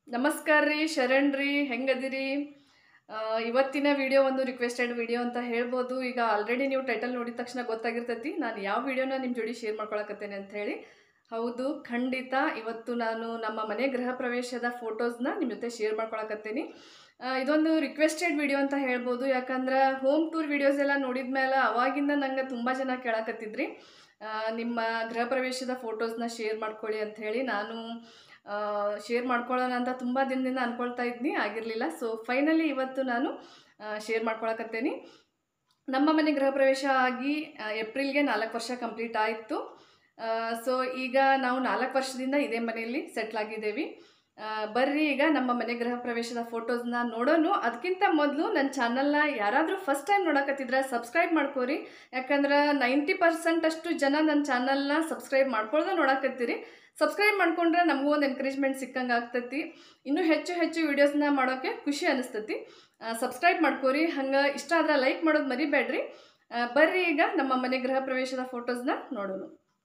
ನಮಸ್ಕಾರ ರೀ ಶರಣ್ ರೀ ಹೆಂಗದಿರಿ ಆ, ಇವತ್ತಿನ ವಿಡಿಯೋ ಒಂದು ರಿಕ್ವೆಸ್ಟೆಡ್ ವಿಡಿಯೋ ಅಂತ ಹೇಳ್ಬೋದು ಈಗ ಆಲ್ರೆಡಿ ನೀವು ಟೈಟಲ್ ನೋಡಿದ ತಕ್ಷಣ ಗೊತ್ತಾಗಿರ್ತೈತಿ ನಾನು ಯಾವ ವಿಡಿಯೋನ ನಿಮ್ಮ ಜೋಡಿ ಶೇರ್ ಮಾಡ್ಕೊಳಕತ್ತೇನೆ ಅಂತ ಹೇಳಿ ಹೌದು ಖಂಡಿತ ಇವತ್ತು ನಾನು ನಮ್ಮ ಮನೆ ಗೃಹ ಪ್ರವೇಶದ ಫೋಟೋಸ್ನ ನಿಮ್ಮ ಜೊತೆ ಶೇರ್ ಮಾಡ್ಕೊಳಕತ್ತೀನಿ ಆ, ಇದೊಂದು ರಿಕ್ವೆಸ್ಟೆಡ್ ವಿಡಿಯೋ ಅಂತ ಹೇಳ್ಬೋದು ಯಾಕಂದ್ರೆ ಹೋಮ್ ಟೂರ್ ವಿಡಿಯೋಸ್ ಎಲ್ಲ ನೋಡಿದ ಮೇಲೆ ಅವಾಗಿಂದ ನಂಗೆ ತುಂಬ ಜನ ಕೇಳಕತ್ತಿದ್ರಿ ಆ, ನಿಮ್ಮ ಗೃಹ ಪ್ರವೇಶದ ಫೋಟೋಸ್ನ ಶೇರ್ ಮಾಡ್ಕೊಳ್ಳಿ ಅಂತ ಹೇಳಿ ನಾನು ಶೇರ್ ಮಾಡ್ಕೊಳ್ಳೋಣ ಅಂತ ತುಂಬ ದಿನದಿಂದ ಅಂದ್ಕೊಳ್ತಾ ಇದ್ನಿ ಆಗಿರಲಿಲ್ಲ ಸೊ ಫೈನಲಿ ಇವತ್ತು ನಾನು ಶೇರ್ ಮಾಡ್ಕೊಳಕತ್ತೇನೆ ನಮ್ಮ ಮನೆ ಗೃಹ ಪ್ರವೇಶ ಆಗಿ ಆ, ಏಪ್ರಿಲ್ಗೆ ನಾಲ್ಕು ವರ್ಷ ಕಂಪ್ಲೀಟ್ ಆಯಿತು ಸೊ ಈಗ ನಾವು ನಾಲ್ಕು ವರ್ಷದಿಂದ ಇದೇ ಮನೆಯಲ್ಲಿ ಸೆಟ್ಲ್ ಆಗಿದ್ದೇವೆ ಆ, ಬರ್ರಿ ಈಗ ನಮ್ಮ ಮನೆ ಗೃಹ ಪ್ರವೇಶದ ಫೋಟೋಸ್ನ ನೋಡೋಣ ಅದಕ್ಕಿಂತ ಮೊದಲು ನನ್ನ ಚಾನಲ್ನ ಯಾರಾದರೂ ಫಸ್ಟ್ ಟೈಮ್ ನೋಡಕತ್ತಿದ್ರೆ ಸಬ್ಸ್ಕ್ರೈಬ್ ಮಾಡ್ಕೋರಿ ಯಾಕಂದ್ರೆ ನೈಂಟಿ ಪರ್ಸೆಂಟ್ ಅಷ್ಟು ಜನ ನನ್ನ ಚಾನಲ್ನ ಸಬ್ಸ್ಕ್ರೈಬ್ ಮಾಡ್ಕೊಳ್ದೆ ನೋಡಕತ್ತೀರಿ ಸಬ್ಸ್ಕ್ರೈಬ್ ಮಾಡ್ಕೊಂಡ್ರೆ ನಮಗೂ ಒಂದು ಎನ್ಕರೇಜ್ಮೆಂಟ್ ಸಿಕ್ಕಂಗೆ ಆಗ್ತೈತಿ ಇನ್ನೂ ಹೆಚ್ಚು ಹೆಚ್ಚು ವೀಡಿಯೋಸ್ನ ಮಾಡೋಕ್ಕೆ ಖುಷಿ ಅನಿಸ್ತೈತಿ ಸಬ್ಸ್ಕ್ರೈಬ್ ಮಾಡ್ಕೋರಿ ಹಂಗೆ ಇಷ್ಟ ಆದ್ರೆ ಲೈಕ್ ಮಾಡೋದು ಮರಿಬೇಡ್ರಿ ಆ, ಬರ್ರಿ ಈಗ ನಮ್ಮ ಮನೆ ಗೃಹ ಪ್ರವೇಶದ ಫೋಟೋಸ್ನ ನೋಡೋಣ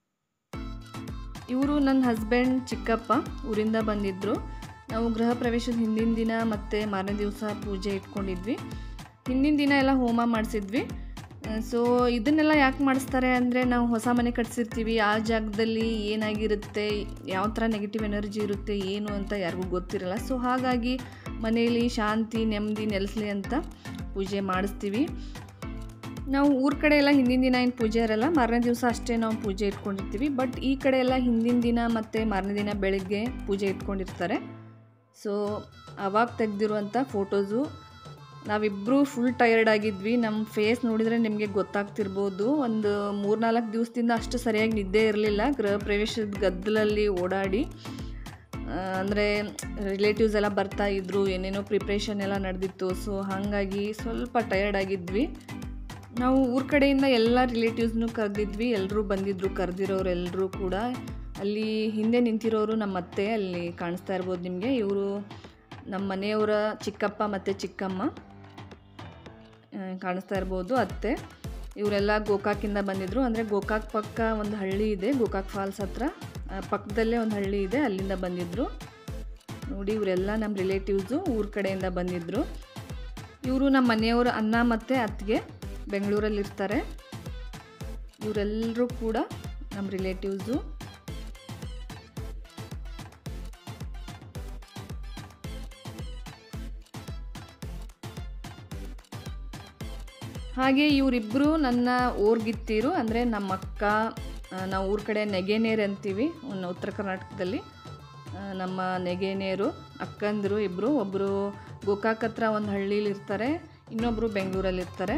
ಇವರು ನನ್ನ ಹಸ್ಬೆಂಡ್ ಚಿಕ್ಕಪ್ಪ ಊರಿಂದ ಬಂದಿದ್ದರು ನಾವು ಗೃಹ ಪ್ರವೇಶದ ಹಿಂದಿನ ದಿನ ಮತ್ತು ಮಾರನೇ ದಿವಸ ಪೂಜೆ ಇಟ್ಕೊಂಡಿದ್ವಿ ಹಿಂದಿನ ದಿನ ಎಲ್ಲ ಹೋಮ ಮಾಡಿಸಿದ್ವಿ ಸೊ ಇದನ್ನೆಲ್ಲ ಯಾಕೆ ಮಾಡಿಸ್ತಾರೆ ಅಂದರೆ ನಾವು ಹೊಸ ಮನೆ ಕಟ್ಸಿರ್ತೀವಿ ಆ ಜಾಗದಲ್ಲಿ ಏನಾಗಿರುತ್ತೆ ಯಾವ ಥರ ನೆಗೆಟಿವ್ ಎನರ್ಜಿ ಇರುತ್ತೆ ಏನು ಅಂತ ಯಾರಿಗೂ ಗೊತ್ತಿರಲ್ಲ ಸೊ ಹಾಗಾಗಿ ಮನೆಯಲ್ಲಿ ಶಾಂತಿ ನೆಮ್ಮದಿ ನೆಲೆಸಲಿ ಅಂತ ಪೂಜೆ ಮಾಡಿಸ್ತೀವಿ ನಾವು ಊರ ಕಡೆ ಎಲ್ಲ ಹಿಂದಿನ ದಿನ ಏನು ಪೂಜೆ ಇರಲ್ಲ ಮಾರನೇ ದಿವಸ ಅಷ್ಟೇ ನಾವು ಪೂಜೆ ಇಟ್ಕೊಂಡಿರ್ತೀವಿ ಬಟ್ ಈ ಕಡೆ ಎಲ್ಲ ಹಿಂದಿನ ದಿನ ಮತ್ತು ಮಾರನೇ ದಿನ ಬೆಳಗ್ಗೆ ಪೂಜೆ ಇಟ್ಕೊಂಡಿರ್ತಾರೆ ಸೊ ಅವಾಗ ತೆಗೆದಿರುವಂಥ ಫೋಟೋಸು ನಾವಿಬ್ಬರು ಫುಲ್ ಟಯರ್ಡ್ ಆಗಿದ್ವಿ ನಮ್ಮ ಫೇಸ್ ನೋಡಿದರೆ ನಿಮಗೆ ಗೊತ್ತಾಗ್ತಿರ್ಬೋದು ಒಂದು ಮೂರ್ನಾಲ್ಕು ದಿವಸದಿಂದ ಅಷ್ಟು ಸರಿಯಾಗಿ ನಿದ್ದೆ ಇರಲಿಲ್ಲ ಗೃಹ ಪ್ರವೇಶದ ಗದ್ದಲಲ್ಲಿ ಓಡಾಡಿ ಅಂದರೆ ರಿಲೇಟಿವ್ಸ್ ಎಲ್ಲ ಬರ್ತಾ ಇದ್ರು ಏನೇನೋ ಪ್ರಿಪ್ರೇಷನ್ ಎಲ್ಲ ನಡೆದಿತ್ತು ಸೊ ಹಾಗಾಗಿ ಸ್ವಲ್ಪ ಟಯರ್ಡ್ ಆಗಿದ್ವಿ ನಾವು ಊರ ಕಡೆಯಿಂದ ಎಲ್ಲ ರಿಲೇಟಿವ್ಸ್ನು ಕರೆದಿದ್ವಿ ಎಲ್ಲರೂ ಬಂದಿದ್ದರು ಕರೆದಿರೋರು ಎಲ್ಲರೂ ಕೂಡ ಅಲ್ಲಿ ಹಿಂದೆ ನಿಂತಿರೋರು ನಮ್ಮ ಅತ್ತೆ ಅಲ್ಲಿ ಕಾಣಿಸ್ತಾ ಇರ್ಬೋದು ನಿಮಗೆ ಇವರು ನಮ್ಮ ಮನೆಯವರ ಚಿಕ್ಕಪ್ಪ ಮತ್ತು ಚಿಕ್ಕಮ್ಮ ಆ, ಕಾಣಿಸ್ತಾ ಇರ್ಬೋದು ಅತ್ತೆ ಇವರೆಲ್ಲ ಗೋಕಾಕಿಂದ ಬಂದಿದ್ದರು ಅಂದರೆ ಗೋಕಾಕ್ ಪಕ್ಕ ಒಂದು ಹಳ್ಳಿ ಇದೆ ಗೋಕಾಕ್ ಫಾಲ್ಸ್ ಹತ್ರ ಆ, ಪಕ್ಕದಲ್ಲೇ ಒಂದು ಹಳ್ಳಿ ಇದೆ ಅಲ್ಲಿಂದ ಬಂದಿದ್ದರು ನೋಡಿ ಇವರೆಲ್ಲ ನಮ್ಮ ರಿಲೇಟಿವ್ಸು ಊರ ಕಡೆಯಿಂದ ಬಂದಿದ್ದರು ಇವರು ನಮ್ಮ ಮನೆಯವರು ಅಣ್ಣ ಮತ್ತು ಅತ್ತಿಗೆ ಬೆಂಗಳೂರಲ್ಲಿರ್ತಾರೆ ಇವರೆಲ್ಲರೂ ಕೂಡ ನಮ್ಮ ರಿಲೇಟಿವ್ಸು ಹಾಗೆ ಇವರಿಬ್ಬರು ನನ್ನ ಓರ್ಗಿತ್ತೀರು ಅಂದರೆ ನಮ್ಮ ಅಕ್ಕ ಆ, ನಾವು ಊರ ಕಡೆ ನೆಗೆನೇರು ಅಂತೀವಿ ಒಂದು ಉತ್ತರ ಕರ್ನಾಟಕದಲ್ಲಿ ಆ, ನಮ್ಮ ನೆಗೆನೇರು ಅಕ್ಕಂದರು ಇಬ್ಬರು ಒಬ್ಬರು ಗೋಕಾಕ್ ಹತ್ರ ಒಂದು ಹಳ್ಳೀಲಿ ಇರ್ತಾರೆ ಇನ್ನೊಬ್ಬರು ಬೆಂಗಳೂರಲ್ಲಿ ಇರ್ತಾರೆ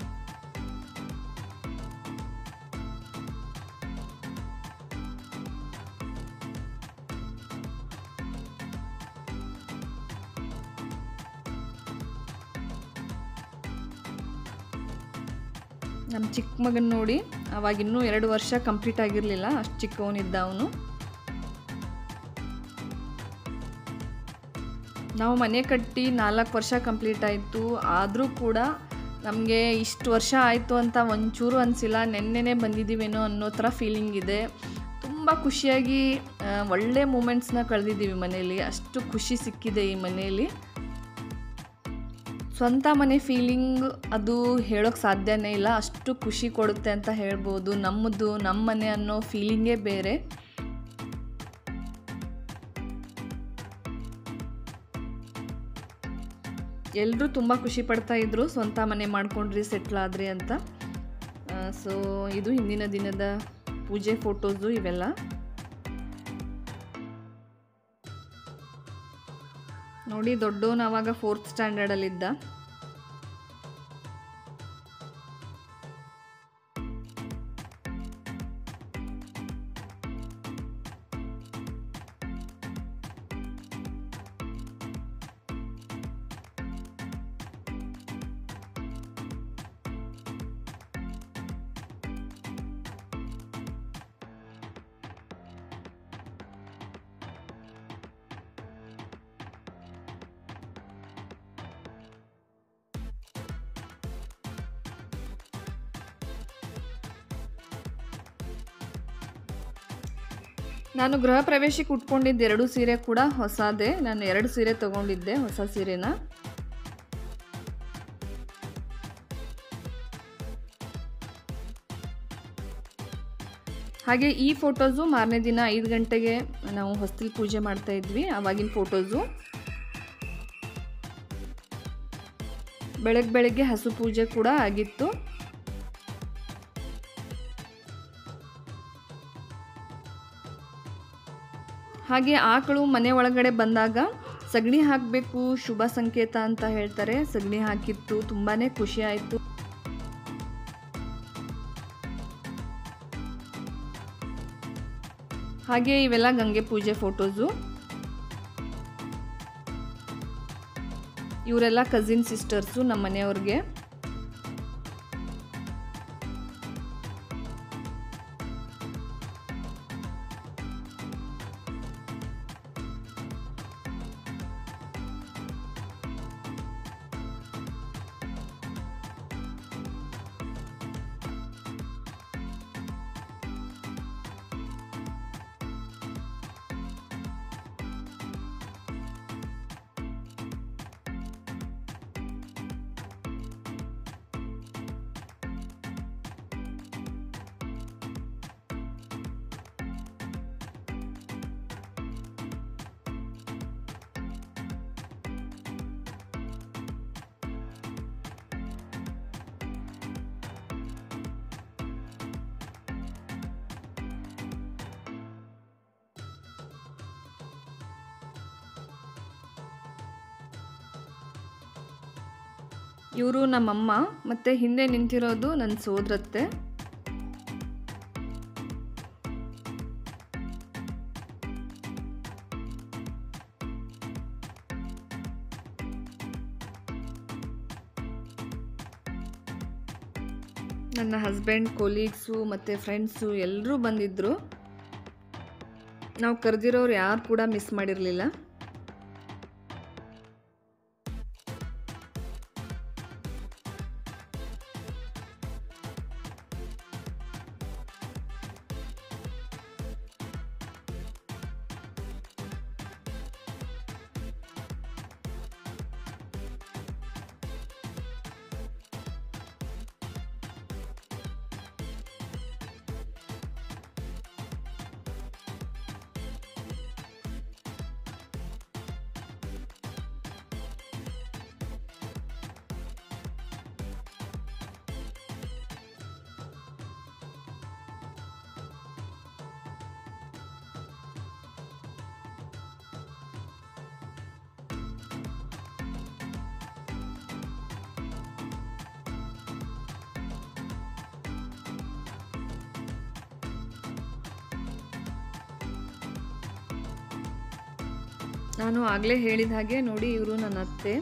ನಮ್ಮ ಚಿಕ್ಕ ಮಗನ ನೋಡಿ ಅವಾಗ ಇನ್ನೂ ಎರಡು ವರ್ಷ ಕಂಪ್ಲೀಟ್ ಆಗಿರಲಿಲ್ಲ ಅಷ್ಟು ಚಿಕ್ಕವನಿದ್ದ ಅವನು ನಾವು ಮನೆ ಕಟ್ಟಿ ನಾಲ್ಕು ವರ್ಷ ಕಂಪ್ಲೀಟ್ ಆಯಿತು ಆದರೂ ಕೂಡ ನಮಗೆ ಇಷ್ಟು ವರ್ಷ ಆಯಿತು ಅಂತ ಒಂಚೂರು ಅನಿಸಿಲ್ಲ ನೆನ್ನೆನೇ ಬಂದಿದ್ದೀವೇನೋ ಅನ್ನೋ ಥರ ಫೀಲಿಂಗ್ ಇದೆ ತುಂಬ ಖುಷಿಯಾಗಿ ಆ, ಒಳ್ಳೆ ಮೂಮೆಂಟ್ಸ್ನ ಕಳೆದಿದ್ದೀವಿ ಮನೆಯಲ್ಲಿ ಅಷ್ಟು ಖುಷಿ ಸಿಕ್ಕಿದೆ ಈ ಮನೆಯಲ್ಲಿ ಸ್ವಂತ ಮನೆ ಫೀಲಿಂಗ್ ಅದು ಹೇಳೋಕ್ಕೆ ಸಾಧ್ಯನೇ ಇಲ್ಲ ಅಷ್ಟು ಖುಷಿ ಕೊಡುತ್ತೆ ಅಂತ ಹೇಳ್ಬೋದು ನಮ್ಮದು ನಮ್ಮ ಮನೆ ಅನ್ನೋ ಫೀಲಿಂಗೇ ಬೇರೆ ಎಲ್ಲರೂ ತುಂಬ ಖುಷಿ ಪಡ್ತಾ ಇದ್ರು ಸ್ವಂತ ಮನೆ ಮಾಡ್ಕೊಂಡ್ರಿ ಸೆಟ್ಲ್ ಆದ್ರಿ ಅಂತ ಸೊ ಇದು ಹಿಂದಿನ ದಿನದ ಪೂಜೆ ಫೋಟೋಸು ಇವೆಲ್ಲ ನೋಡಿ ದೊಡ್ಡವನು ಅವಾಗ ಫೋರ್ತ್ ಸ್ಟ್ಯಾಂಡರ್ಡಲ್ಲಿದ್ದ ನಾನು ಗೃಹ ಪ್ರವೇಶಕ್ಕೆ ಉಟ್ಕೊಂಡಿದ್ದ ಎರಡು ಸೀರೆ ಕೂಡ ಹೊಸದೇ ನಾನು ಎರಡು ಸೀರೆ ತೊಗೊಂಡಿದ್ದೆ ಹೊಸ ಸೀರೆನ ಹಾಗೆ ಈ ಫೋಟೋಸು ಮಾರನೇ ದಿನ ಐದು ಗಂಟೆಗೆ ನಾವು ಹೊಸ್ತಿಲ್ ಪೂಜೆ ಮಾಡ್ತಾ ಇದ್ವಿ ಆವಾಗಿನ ಫೋಟೋಸು ಬೆಳಗ್ಗೆ ಬೆಳಗ್ಗೆ ಹಸು ಪೂಜೆ ಕೂಡ ಆಗಿತ್ತು ಹಾಗೆ ಆಕಳು ಮನೆ ಒಳಗಡೆ ಬಂದಾಗ ಸಗಣಿ ಹಾಕಬೇಕು ಶುಭ ಸಂಕೇತ ಅಂತ ಹೇಳ್ತಾರೆ ಸಗಣಿ ಹಾಕಿತ್ತು ತುಂಬಾ ಖುಷಿ ಆಯಿತು ಹಾಗೆ ಇವೆಲ್ಲ ಗಂಗೆ ಪೂಜೆ ಫೋಟೋಸು ಇವರೆಲ್ಲ ಕಸಿನ್ ಸಿಸ್ಟರ್ಸು ನಮ್ಮ ಮನೆಯವ್ರಿಗೆ ಇವರು ನಮ್ಮಮ್ಮ ಮತ್ತು ಹಿಂದೆ ನಿಂತಿರೋದು ನನ್ನ ಸೋದರತ್ತೆ ನನ್ನ ಹಸ್ಬೆಂಡ್ ಕೊಲೀಗ್ಸು ಮತ್ತು ಫ್ರೆಂಡ್ಸು ಎಲ್ಲರೂ ಬಂದಿದ್ದರು ನಾವು ಕರೆದಿರೋರು ಯಾರು ಕೂಡ ಮಿಸ್ ಮಾಡಿರಲಿಲ್ಲ ನಾನು ಆಗಲೇ ಹೇಳಿದ ಹಾಗೆ ನೋಡಿ ಇವರು ನನ್ನ ಅತ್ತೆ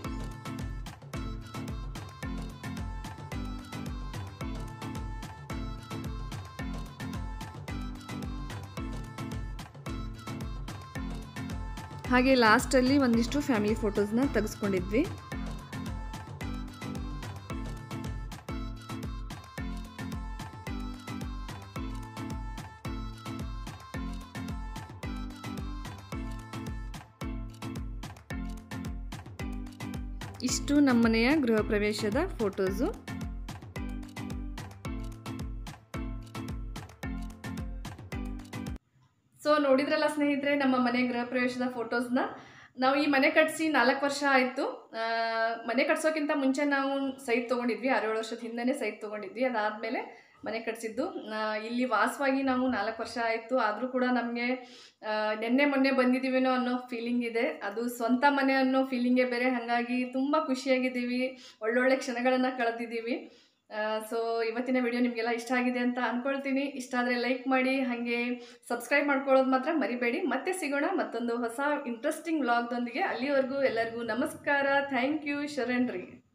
ಹಾಗೆ ಲಾಸ್ಟಲ್ಲಿ ಒಂದಿಷ್ಟು ಫ್ಯಾಮಿಲಿ ಫೋಟೋಸ್ನ ತೆಗೆಸ್ಕೊಂಡಿದ್ವಿ ಇಷ್ಟು ನಮ್ಮನೆಯ ಗೃಹ ಪ್ರವೇಶದ ಫೋಟೋಸು ಸೊ ನೋಡಿದ್ರಲ್ಲ ಸ್ನೇಹಿತರೆ ನಮ್ಮ ಮನೆ ಗೃಹ ಪ್ರವೇಶದ ಫೋಟೋಸ್ನ ನಾವು ಈ ಮನೆ ಕಟ್ಟಿಸಿ ನಾಲ್ಕು ವರ್ಷ ಆಯಿತು ಮನೆ ಕಟ್ಸೋಕ್ಕಿಂತ ಮುಂಚೆ ನಾವು ಸೈಟ್ ತೊಗೊಂಡಿದ್ವಿ ಆರೇಳು ವರ್ಷದ ಹಿಂದೆನೇ ಸೈಟ್ ತೊಗೊಂಡಿದ್ವಿ ಅದಾದಮೇಲೆ ಮನೆ ಕಟ್ಸಿದ್ದು ಆ, ಇಲ್ಲಿ ವಾಸವಾಗಿ ನಾವು ನಾಲ್ಕು ವರ್ಷ ಆಯಿತು ಆದರೂ ಕೂಡ ನಮಗೆ ನಿನ್ನೆ ಮೊನ್ನೆ ಬಂದಿದ್ದೀವೇನೋ ಅನ್ನೋ ಫೀಲಿಂಗ್ ಇದೆ ಅದು ಸ್ವಂತ ಮನೆ ಅನ್ನೋ ಫೀಲಿಂಗೇ ಬೇರೆ ಹಾಗಾಗಿ ತುಂಬ ಖುಷಿಯಾಗಿದ್ದೀವಿ ಒಳ್ಳೊಳ್ಳೆ ಕ್ಷಣಗಳನ್ನು ಕಳೆದಿದ್ದೀವಿ ಸೊ ಇವತ್ತಿನ ವಿಡಿಯೋ ನಿಮಗೆಲ್ಲ ಇಷ್ಟ ಆಗಿದೆ ಅಂತ ಅಂದ್ಕೊಳ್ತೀನಿ ಇಷ್ಟ ಆದರೆ ಲೈಕ್ ಮಾಡಿ ಹಾಗೆ ಸಬ್ಸ್ಕ್ರೈಬ್ ಮಾಡ್ಕೊಳ್ಳೋದು ಮಾತ್ರ ಮರಿಬೇಡಿ ಮತ್ತೆ ಸಿಗೋಣ ಮತ್ತೊಂದು ಹೊಸ ಇಂಟ್ರೆಸ್ಟಿಂಗ್ ವ್ಲಾಗ್ದೊಂದಿಗೆ ಅಲ್ಲಿವರೆಗೂ ಎಲ್ಲರಿಗೂ ನಮಸ್ಕಾರ ಥ್ಯಾಂಕ್ ಯು ಶರಣ್ರಿ